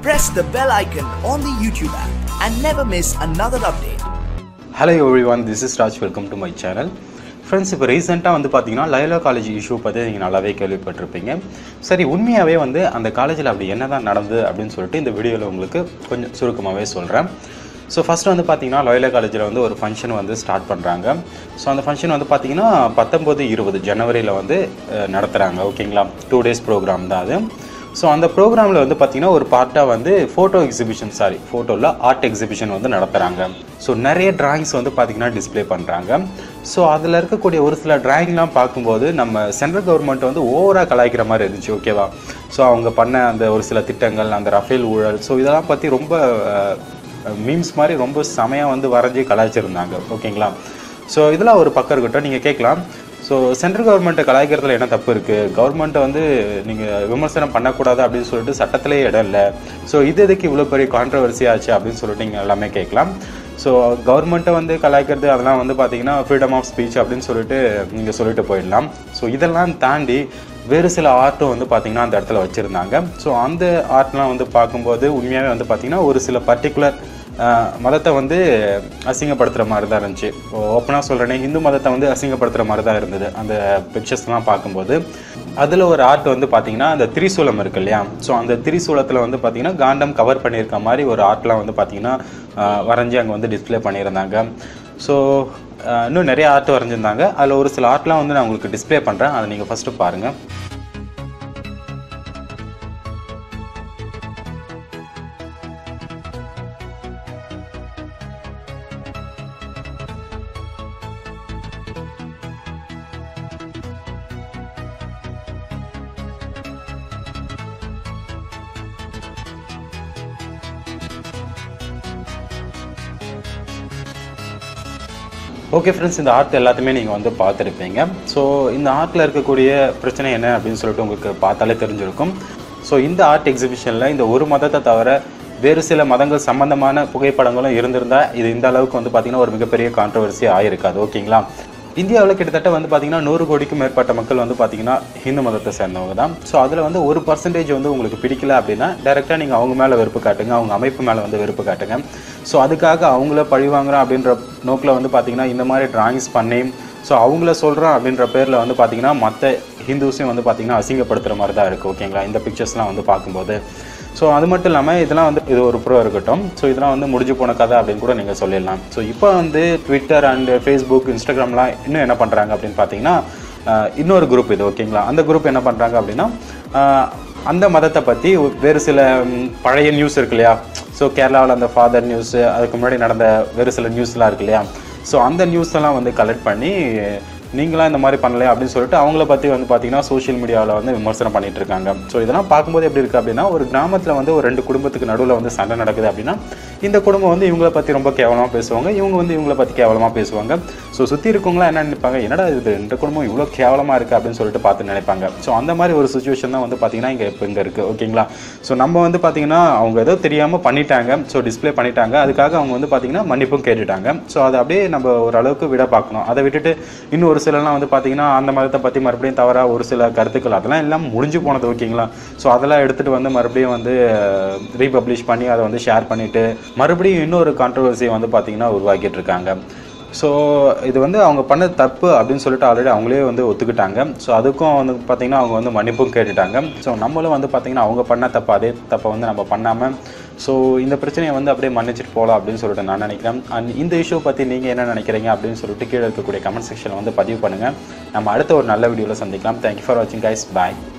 press the bell icon on the YouTube app and never miss another update. Hello everyone this is Raj welcome to my channel friends இப்போ ரீசெண்டாக வந்து பார்த்தீங்கன்னா Laila college issue பற்றி நீங்கள் நல்லாவே கேள்விப்பட்டிருப்பீங்க சரி உண்மையாகவே வந்து அந்த காலேஜில் அப்படி என்ன தான் நடந்தது அப்படின்னு சொல்லிட்டு இந்த வீடியோவில் உங்களுக்கு கொஞ்சம் சுருக்கமாகவே சொல்கிறேன் ஸோ ஃபஸ்ட்டு வந்து பார்த்தீங்கன்னா லோயலா காலேஜில் வந்து ஒரு ஃபங்க்ஷன் வந்து ஸ்டார்ட் பண்ணுறாங்க ஸோ அந்த ஃபங்க்ஷன் வந்து பார்த்தீங்கன்னா பத்தொம்போது இருபது ஜனவரியில் வந்து அஹ், நடத்துகிறாங்க ஓகேங்களா டூ டேஸ் ப்ரோக்ராம் தான் அது ஸோ அந்த ப்ரோக்ராமில் வந்து பார்த்தீங்கன்னா ஒரு பார்ட்டாக வந்து ஃபோட்டோ எக்ஸிபிஷன் சாரி ஃபோட்டோவில் ஆர்ட் எக்ஸிபிஷன் வந்து நடத்துகிறாங்க ஸோ நிறைய டிராயிங்ஸ் வந்து பார்த்தீங்கன்னா டிஸ்ப்ளே பண்ணுறாங்க ஸோ அதில் இருக்கக்கூடிய ஒரு சில டிராயிங்லாம் பார்க்கும்போது நம்ம சென்ட்ரல் கவர்மெண்ட் வந்து ஓவராக கலாய்க்கிற மாதிரி இருந்துச்சு ஓகேவா ஸோ அவங்க பண்ண அந்த ஒரு சில திட்டங்கள் அந்த ரஃபேல் ஊழல் ஸோ இதெல்லாம் பற்றி ரொம்ப மீம்ஸ் மாதிரி ரொம்ப செமையாக வந்து வரைஞ்சி கலாய்ச்சிருந்தாங்க ஓகேங்களா ஸோ இதெல்லாம் ஒரு பக்கம் இருக்கட்டும் நீங்கள் கேட்கலாம் ஸோ சென்ட்ரல் கவர்மெண்ட்டை கலாய்க்கிறதுல என்ன தப்பு இருக்குது கவர்மெண்ட்டை வந்து நீங்கள் விமர்சனம் பண்ணக்கூடாது அப்படின்னு சொல்லிட்டு சட்டத்திலே இடம் இல்லை ஸோ இது எதுக்கு இவ்வளோ பெரிய கான்ட்ரவர்சி ஆச்சு அப்படின்னு சொல்லிட்டு நீங்கள் எல்லாமே கேட்கலாம் ஸோ கவர்மெண்ட்டை வந்து கலாய்க்கிறது அதெல்லாம் வந்து பார்த்தீங்கன்னா ஃப்ரீடம் ஆஃப் ஸ்பீச் அப்படின்னு சொல்லிட்டு நீங்கள் சொல்லிட்டு போயிடலாம் ஸோ இதெல்லாம் தாண்டி வேறு சில ஆர்ட்டும் வந்து பார்த்திங்கன்னா அந்த இடத்துல வச்சுருந்தாங்க ஸோ அந்த ஆர்ட்லாம் வந்து பார்க்கும்போது உண்மையாகவே வந்து பார்த்திங்கன்னா ஒரு சில பர்டிகுலர் மதத்தை வந்து அசிங்கப்படுத்துகிற மாதிரி தான் இருந்துச்சு ஓப்பனாக சொல்கிறேனே இந்து மதத்தை வந்து அசிங்கப்படுத்துகிற மாதிரி தான் இருந்தது அந்த பிக்சர்ஸ்லாம் பார்க்கும்போது அதில் ஒரு ஆர்ட் வந்து பார்த்திங்கன்னா அந்த திரிசூலம் இருக்கு இல்லையா ஸோ அந்த திரிசூலத்தில் வந்து பார்த்திங்கன்னா காண்டம் கவர் பண்ணியிருக்க மாதிரி ஒரு ஆர்ட்லாம் வந்து பார்த்திங்கன்னா ஆஹ், வரைஞ்சி அங்கே வந்து டிஸ்ப்ளே பண்ணியிருந்தாங்க ஸோ இன்னும் நிறைய ஆர்ட் வரைஞ்சிருந்தாங்க அதில் ஒரு சில ஆர்ட்லாம் வந்து நான் உங்களுக்கு டிஸ்ப்ளே பண்ணுறேன் அதை நீங்கள் ஃபஸ்ட்டு பாருங்கள் ஓகே ஃப்ரெண்ட்ஸ் இந்த ஆர்ட் எல்லாத்தையுமே நீங்கள் வந்து பார்த்துருப்பீங்க ஸோ இந்த ஆர்ட்டில் இருக்கக்கூடிய பிரச்சனை என்ன அப்படின்னு சொல்லிட்டு உங்களுக்கு பார்த்தாலே தெரிஞ்சிருக்கும் ஸோ இந்த ஆர்ட் எக்ஸிபிஷனில் இந்த ஒரு மதத்தை தவிர வேறு சில மதங்கள் சம்பந்தமான புகைப்படங்களும் இருந்திருந்தால் இது இந்த அளவுக்கு வந்து பார்த்திங்கன்னா ஒரு மிகப்பெரிய கான்ட்ரவர்சி ஆயிருக்காது ஓகேங்களா இந்தியாவில் கிட்டத்தட்ட வந்து பார்த்திங்கன்னா நூறு கோடிக்கும் மேற்பட்ட மக்கள் வந்து பார்த்திங்கன்னா ஹிந்து மதத்தை சேர்ந்தவங்க தான் ஸோ அதில் வந்து ஒரு பர்சன்டேஜ் வந்து உங்களுக்கு பிடிக்கல அப்படின்னா டேரெக்டாக நீங்கள் அவங்க மேலே வெறுப்பு காட்டுங்க அவங்க அமைப்பு மேலே வந்து வெறுப்பு காட்டுங்க ஸோ அதுக்காக அவங்கள பழிவாங்குறோம் அப்படின்ற நோக்கில் வந்து பார்த்திங்கன்னா இந்த மாதிரி டிராயிங்ஸ் பண்ணி ஸோ அவங்கள சொல்கிறோம் அப்படின்ற பேரில் வந்து பார்த்திங்கன்னா மற்ற ஹிந்துஸையும் வந்து பார்த்திங்கன்னா அசிங்கப்படுத்துகிற மாதிரி தான் இருக்குது ஓகேங்களா இந்த பிக்சர்ஸ்லாம் வந்து பார்க்கும்போது ஸோ அது மட்டும் இல்லாமல் இதெல்லாம் வந்து இது ஒரு ப்ரோ இருக்கட்டும் ஸோ இதெல்லாம் வந்து முடிஞ்சு போன கதை அப்படின்னு கூட நீங்கள் சொல்லிடலாம் ஸோ இப்போ வந்து ட்விட்டர் அண்டு ஃபேஸ்புக் இன்ஸ்டாகிராம்லாம் இன்னும் என்ன பண்ணுறாங்க அப்படின்னு பார்த்தீங்கன்னா ஆஹ், இன்னொரு குரூப் இது ஓகேங்களா அந்த குரூப் என்ன பண்ணுறாங்க அப்படின்னா ஆஹ், அந்த மதத்தை பற்றி வேறு சில ம், பழைய நியூஸ் இருக்கு இல்லையா ஸோ கேரளாவில் அந்த ஃபாதர் நியூஸ் அதுக்கு முன்னாடி நடந்த வேறு சில நியூஸ்லாம் இருக்கு இல்லையா ஸோ அந்த நியூஸ் எல்லாம் வந்து கலெக்ட் பண்ணி நீங்களாம் இந்த மாதிரி பண்ணலையா அப்படின்னு சொல்லிட்டு அவங்கள பற்றி வந்து பார்த்தீங்கன்னா சோஷியல் மீடியாவில் வந்து விமர்சனம் பண்ணிட்டு இருக்காங்க ஸோ இதெல்லாம் பார்க்கும்போது எப்படி இருக்குது அப்படின்னா ஒரு கிராமத்தில் வந்து ஒரு ரெண்டு குடும்பத்துக்கு நடுவில் வந்து சண்டை நடக்குது அப்படின்னா இந்த குடும்பம் வந்து இவங்கள பற்றி ரொம்ப கேவலமாக பேசுவாங்க இவங்க வந்து இவங்கள பற்றி கேவலமாக பேசுவாங்க ஸோ சுற்றி இருக்கவங்களாம் என்ன நினைப்பாங்க என்னடா இது இந்த குடும்பம் இவ்வளோ கேவலமாக இருக்குது அப்படின்னு சொல்லிட்டு பார்த்து நினைப்பாங்க ஸோ அந்த மாதிரி ஒரு சுச்சுவேஷன் தான் வந்து பார்த்தீங்கன்னா இங்கே இப்போ இங்கே இருக்குது ஓகேங்களா ஸோ நம்ம வந்து பார்த்தீங்கன்னா அவங்க ஏதோ தெரியாமல் பண்ணிட்டாங்க ஸோ டிஸ்ப்ளே பண்ணிட்டாங்க அதுக்காக அவங்க வந்து பார்த்தீங்கன்னா மன்னிப்பும் கேட்டுட்டாங்க ஸோ அதை அப்படியே நம்ம ஓரளவுக்கு விட பார்க்கணும் அதை விட்டுட்டு இன்னும் ஒரு சிலர்லாம் வந்து பார்த்தீங்கன்னா அந்த மதத்தை பற்றி மறுபடியும் தவறாக ஒரு சில கருத்துக்கள் அதெல்லாம் எல்லாம் முடிஞ்சு போனது ஓகேங்களா ஸோ அதெல்லாம் எடுத்துகிட்டு வந்து மறுபடியும் வந்து ரீபப்ளிஷ் பண்ணி அதை வந்து ஷேர் பண்ணிவிட்டு மறுபடியும் இன்னொரு கான்ட்ரவர்சியை வந்து பார்த்தீங்கன்னா உருவாக்கிட்டு இருக்காங்க ஸோ இது வந்து அவங்க பண்ணது தப்பு அப்படின்னு சொல்லிட்டு ஆல்ரெடி அவங்களே வந்து ஒத்துக்கிட்டாங்க ஸோ அதுக்கும் வந்து பார்த்திங்கன்னா அவங்க வந்து மன்னிப்பும் கேட்டுட்டாங்க ஸோ நம்மளும் வந்து பார்த்திங்கன்னா அவங்க பண்ண தப்பு அதே தப்பை வந்து நம்ம பண்ணாமல் ஸோ இந்த பிரச்சனையை வந்து அப்படியே மன்னிச்சிட்டு போகலாம் அப்படின்னு சொல்லிட்டு நான் நினைக்கிறேன் அண்ட் இந்த இஷ்யூ பற்றி நீங்கள் என்ன நினைக்கிறீங்க அப்படின்னு சொல்லிட்டு கீழே இருக்கக்கூடிய கமெண்ட் செக்ஷனில் வந்து பதிவு பண்ணுங்கள் நம்ம அடுத்த ஒரு நல்ல வீடியோவில் சந்திக்கலாம் தேங்க்யூ ஃபார் வாட்சிங் கைஸ் பாய்